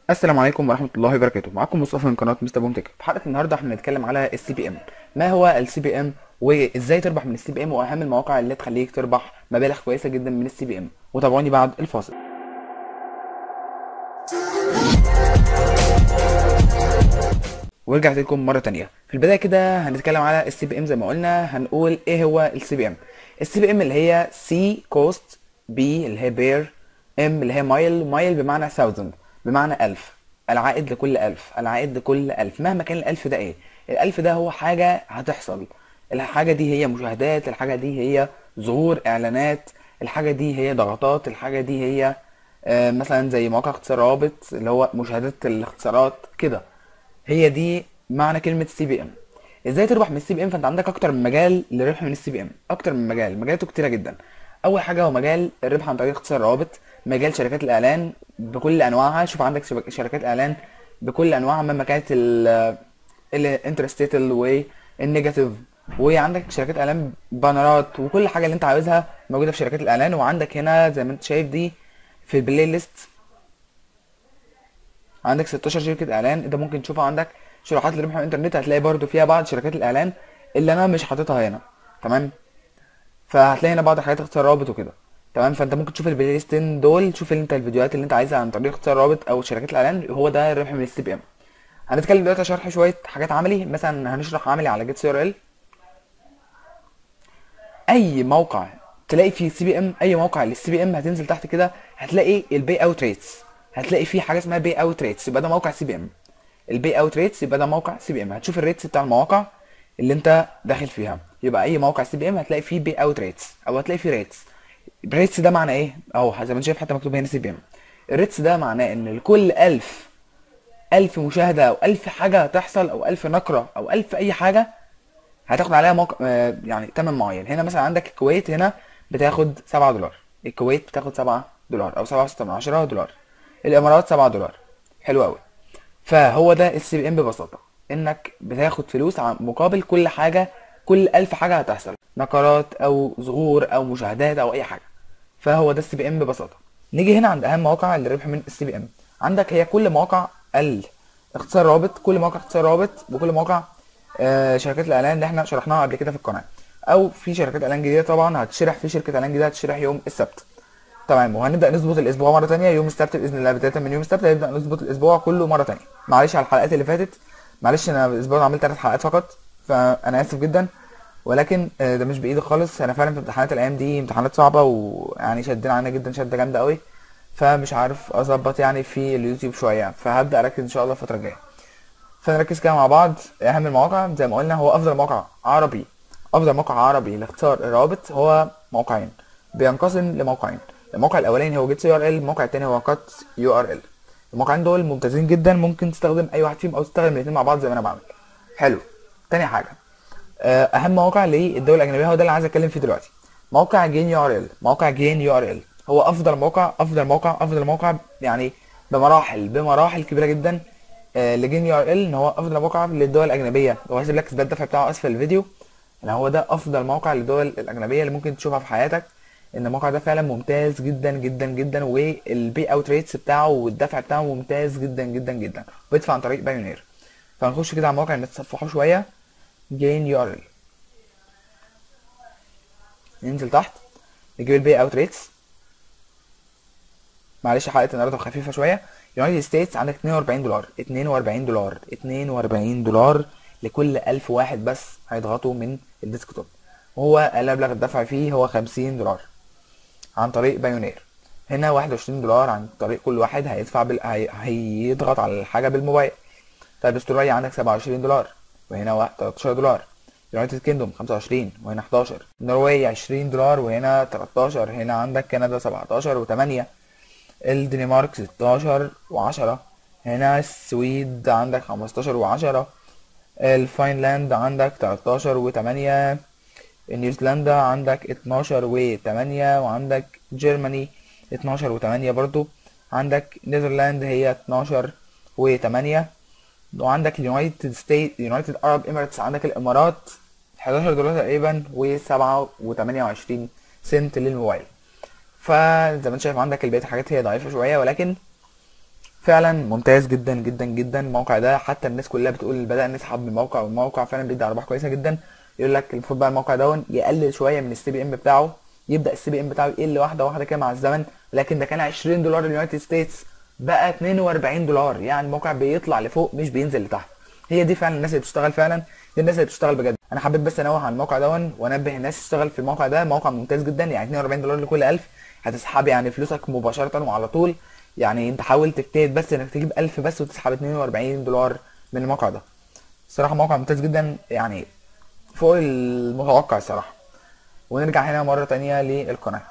السلام عليكم ورحمة الله وبركاته معكم مصطفى من قناة مستر بومتك في حلقة النهاردة احنا هنتكلم على السي بي ام ما هو السي بي ام وازاي تربح من السي بي ام واهم المواقع اللي تخليك تربح مبالغ كويسة جدا من السي بي ام وتابعوني بعد الفاصل ورجعت لكم مرة تانية في البداية كده هنتكلم على السي بي ام زي ما قلنا هنقول ايه هو السي بي ام السي بي ام اللي هي سي كوست بي اللي هي بير ام اللي هي مايل مايل بمعنى 1000 بمعنى 1000 العائد لكل 1000 العائد لكل 1000 مهما كان الألف ده ايه الألف ده هو حاجة هتحصل الحاجة دي هي مشاهدات الحاجة دي هي ظهور إعلانات الحاجة دي هي ضغطات الحاجة دي هي آه، مثلا زي مواقع اختصار رابط اللي هو مشاهدات الاختصارات كده هي دي معنى كلمة سي بي ام ازاي تربح من السي بي ام فانت عندك اكتر من مجال للربح من السي بي ام اكتر من مجال مجالاته كتيرة جدا اول حاجة هو مجال الربح عن طريق اختصار روابط مجال شركات الاعلان بكل انواعها شوف عندك شبك- شركات اعلان بكل انواعها مهما كانت ال الانترستيتال والنيجاتيف وعندك شركات اعلان بانرات وكل حاجه اللي انت عاوزها موجوده في شركات الاعلان وعندك هنا زي ما انت شايف دي في البلاي ليست عندك 16 شركة اعلان انت ممكن تشوفها عندك شروحات لربح من الانترنت هتلاقي برضو فيها بعض شركات الاعلان اللي انا مش حاططها هنا تمام فهتلاقي هنا بعض الحاجات اختيار رابط وكده تمام فانت ممكن تشوف البلاي ليستين دول تشوف انت الفيديوهات اللي انت عايزها عن طريق اختيار رابط او شركات الاعلان هو ده الربح من السي بي ام هنتكلم دلوقتي شرح شويه حاجات عملي مثلا هنشرح عملي على جيت سي ار ال اي موقع تلاقي فيه سي بي ام اي موقع للسي بي ام هتنزل تحت كده هتلاقي البي اوت ريتس هتلاقي فيه حاجه اسمها بي اوت ريتس يبقى ده موقع سي بي ام البي اوت ريتس يبقى ده موقع سي بي ام هتشوف الريتس بتاع المواقع اللي انت داخل فيها يبقى اي موقع سي بي ام هتلاقي فيه بي اوت ريتس او هتلاقي فيه ريتس الريتس ده معناه ايه اهو زي ما انت شايف حتى مكتوب هنا سي بي ام الريتس ده معناه ان لكل 1000 ألف مشاهدة أو ألف حاجة هتحصل أو ألف نقرة أو ألف أي حاجة هتاخد عليها موقع آه، يعني تمن معين هنا مثلا عندك الكويت هنا بتاخد 7 دولار الكويت بتاخد 7 دولار أو 7.6 دولار الإمارات 7 دولار حلو أوي فهو ده السي بي ام ببساطة إنك بتاخد فلوس عن مقابل كل حاجة كل ألف حاجة هتحصل نقرات أو ظهور أو مشاهدات أو أي حاجة فهو ده السي بي ام ببساطه نيجي هنا عند اهم مواقع الربح من السي بي ام عندك هي كل مواقع الاختصار رابط كل مواقع اختصار رابط وكل مواقع آه شركات الاعلان اللي احنا شرحناها قبل كده في القناه او في شركات اعلان جديده طبعا هتشرح في شركه اعلان جديده هتشرح يوم السبت تمام وهنبدا نظبط الاسبوع مره تانية يوم السبت باذن الله بدايه من يوم السبت هنبدا نظبط الاسبوع كله مره تانية معلش على الحلقات اللي فاتت معلش انا الاسبوع ده عملت ثلاث حلقات فقط فانا اسف جدا ولكن آه، ده مش بايدي خالص انا فعلا في امتحانات الايام دي امتحانات صعبه ويعني شدنا علينا جدا شده جامده قوي فمش عارف اظبط يعني في اليوتيوب شويه فهبدا اركز ان شاء الله الفتره الجايه فنركز كده مع بعض اهم المواقع زي ما قلنا هو افضل موقع عربي افضل موقع عربي لاختيار الروابط هو موقعين بينقسم لموقعين الموقع الاولاني هو جيت سي ار ال الموقع التاني هو كات يو ار ال الموقعين دول ممتازين جدا ممكن تستخدم اي واحد فيهم او تستخدم الاثنين مع بعض زي ما انا بعمل حلو تاني حاجه آه، اهم موقع للدول الاجنبيه هو ده اللي عايز اتكلم فيه دلوقتي موقع جين يو ار ال موقع جين يو ار ال هو افضل موقع افضل موقع افضل موقع يعني بمراحل بمراحل كبيره جدا آه، لجين يو ار ال ان هو افضل موقع للدول الاجنبيه هو هسيب لك ده الدفع بتاعه اسفل الفيديو ان هو ده افضل موقع للدول الاجنبيه اللي ممكن تشوفها في حياتك ان الموقع ده فعلا ممتاز جدا جدا جدا والبي اوت ريتس بتاعه والدفع بتاعه ممتاز جدا جدا جدا وبيدفع عن طريق بايونير فهنخش كده على الموقع نتصفحه شويه جين يو ار ال ننزل تحت نجيب البي اوت ريتس معلش حلقه النهارده خفيفه شويه يونايتد ستيتس عندك 42 دولار 42 دولار 42 دولار لكل 1000 واحد بس هيضغطوا من الديسكتوب وهو مبلغ الدفع فيه هو 50 دولار عن طريق بايونير هنا 21 دولار عن طريق كل واحد هيدفع بال... هي... هيضغط على الحاجه بالموبايل طيب استراليا عندك 27 دولار وهنا واحد- 13 دولار يونايتد كيندوم 25 وهنا 11 نرويج 20 دولار وهنا 13 هنا عندك كندا 17 و8 الدنمارك 16 و10 هنا السويد عندك 15 و10 الفاينلاند عندك 13 و8 نيوزيلندا عندك 12 و8 وعندك جيرماني 12 و8 برضو عندك نيذرلاند هي 12 و8 وعندك اليونايتد ستيت يونايتد ارب اميريتس عندك الامارات 11 دولار تقريبا و7 و28 سنت للموبايل فزي ما انت شايف عندك البقية الحاجات هي ضعيفة شوية ولكن فعلا ممتاز جدا جدا جدا الموقع ده حتى الناس كلها بتقول بدأنا نسحب من الموقع والموقع فعلا بيدي ارباح كويسه جدا يقول لك المفروض بقى الموقع دون يقلل شويه من السي بي ام بتاعه يبدا السي بي ام بتاعه يقل واحده واحده كده مع الزمن لكن ده كان 20 دولار اليونايتد ستيتس بقى 42 دولار يعني الموقع بيطلع لفوق مش بينزل لتحت هي دي فعلا الناس اللي بتشتغل فعلا دي الناس اللي بتشتغل بجد انا حبيت بس انوه عن الموقع دون وانبه الناس تشتغل في الموقع ده موقع ممتاز جدا يعني 42 دولار لكل 1000 هتسحب يعني فلوسك مباشره وعلى طول يعني انت حاول تجتهد بس انك تجيب 1000 بس وتسحب 42 دولار من الموقع ده الصراحه موقع ممتاز جدا يعني فوق المتوقع الصراحه ونرجع هنا مره تانية للقناه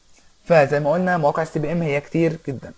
فزي ما قلنا مواقع السي بي ام هي كتير جدا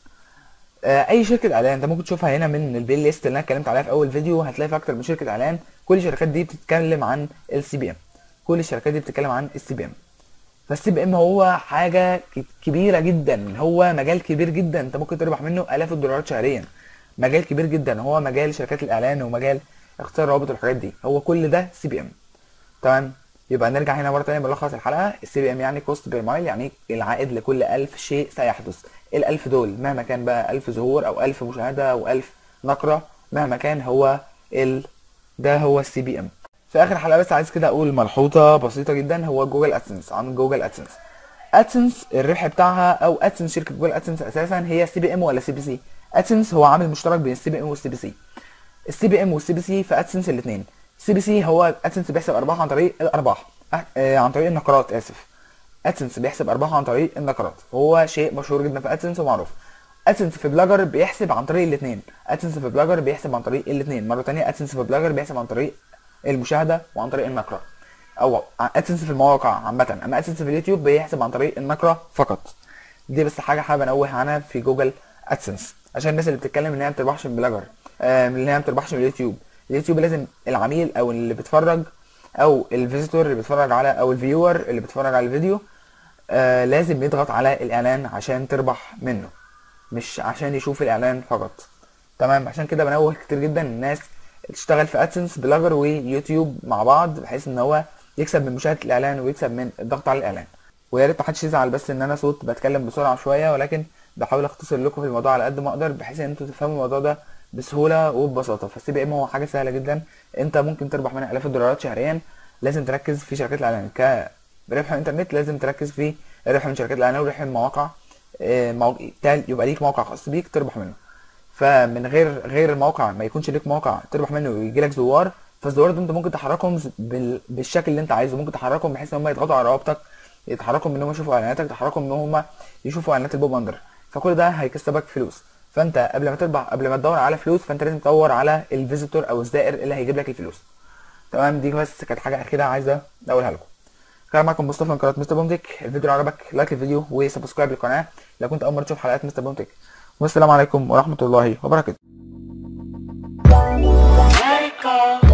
آه، اي شركه اعلان انت ممكن تشوفها هنا من البلاي ليست اللي انا اتكلمت عليها في اول فيديو هتلاقي في اكتر من شركه اعلان كل الشركات دي بتتكلم عن السي بي ام كل الشركات دي بتتكلم عن السي بي ام فالسي بي ام هو حاجه ك- كبيره جدا هو مجال كبير جدا انت ممكن تربح منه الاف الدولارات شهريا مجال كبير جدا هو مجال شركات الاعلان ومجال اختيار الروابط والحاجات دي هو كل ده سي بي ام تمام يبقى نرجع هنا مره تانية بنلخص الحلقه السي بي ام يعني كوست بير مايل يعني العائد لكل 1000 شيء سيحدث ال 1000 دول مهما كان بقى 1000 ظهور او 1000 مشاهده او 1000 نقره مهما كان هو ال ده هو السي بي ام في اخر حلقه بس عايز كده اقول ملحوظه بسيطه جدا هو جوجل ادسنس عن جوجل ادسنس ادسنس الربح بتاعها او ادسنس شركه جوجل ادسنس اساسا هي سي بي ام ولا سي بي سي ادسنس هو عامل مشترك بين السي بي ام والسي بي سي السي بي ام والسي بي سي في ادسنس الاثنين السي بي سي هو ادسنس بيحسب ارباح عن طريق الارباح أه، آه، عن طريق النقرات اسف ادسنس بيحسب ارباحه عن طريق النقرات هو شيء مشهور جدا في ادسنس ومعروف ادسنس في بلاجر بيحسب عن طريق الاثنين ادسنس في بلاجر بيحسب عن طريق الاثنين مره تانية ادسنس في بلاجر بيحسب عن طريق المشاهده وعن طريق النقره او ادسنس في المواقع عامه اما ادسنس في اليوتيوب بيحسب عن طريق النقره فقط دي بس حاجه حابب انوه عنها في جوجل ادسنس عشان الناس اللي بتتكلم ان هي ما بتربحش من بلاجر آه، ان هي ما بتربحش من اليوتيوب اليوتيوب لازم العميل او اللي بيتفرج او الفيزيتور اللي بيتفرج على او الفيور اللي بيتفرج على الفيديو آه لازم يضغط على الاعلان عشان تربح منه مش عشان يشوف الاعلان فقط تمام عشان كده بنوه كتير جدا الناس تشتغل في ادسنس بلاجر ويوتيوب مع بعض بحيث ان هو يكسب من مشاهده الاعلان ويكسب من الضغط على الاعلان ويا ريت محدش يزعل بس ان انا صوت بتكلم بسرعه شويه ولكن بحاول اختصر لكم في الموضوع على قد ما اقدر بحيث ان انتوا تفهموا الموضوع ده بسهوله وببساطه فالسي بي ام هو حاجه سهله جدا انت ممكن تربح منها الاف الدولارات شهريا لازم تركز في شركات الاعلان كربح الانترنت لازم تركز في الربح من شركات الاعلان وربح من مواقع آه، مو- تال- يبقى ليك موقع خاص بيك تربح منه فمن غير غير الموقع ما يكونش ليك موقع تربح منه ويجي لك زوار فالزوار ده انت ممكن تحركهم ز- بال... بالشكل اللي انت عايزه ممكن تحركهم بحيث ان هم يضغطوا على روابطك يتحركوا ان هم يشوفوا اعلاناتك تحركهم ان هم يشوفوا اعلانات البوب اندر فكل ده هيكسبك فلوس فانت قبل ما تربح قبل ما تدور على فلوس فانت لازم تدور على الفيزيتور او الزائر اللي هيجيب لك الفلوس تمام دي بس كانت حاجه كده عايزه اقولها لكم كان معكم مصطفى من قناه مستر بومتك الفيديو لو عجبك لايك الفيديو وسبسكرايب للقناه لو كنت اول مره تشوف حلقات مستر بومتك والسلام عليكم ورحمه الله وبركاته Let it go.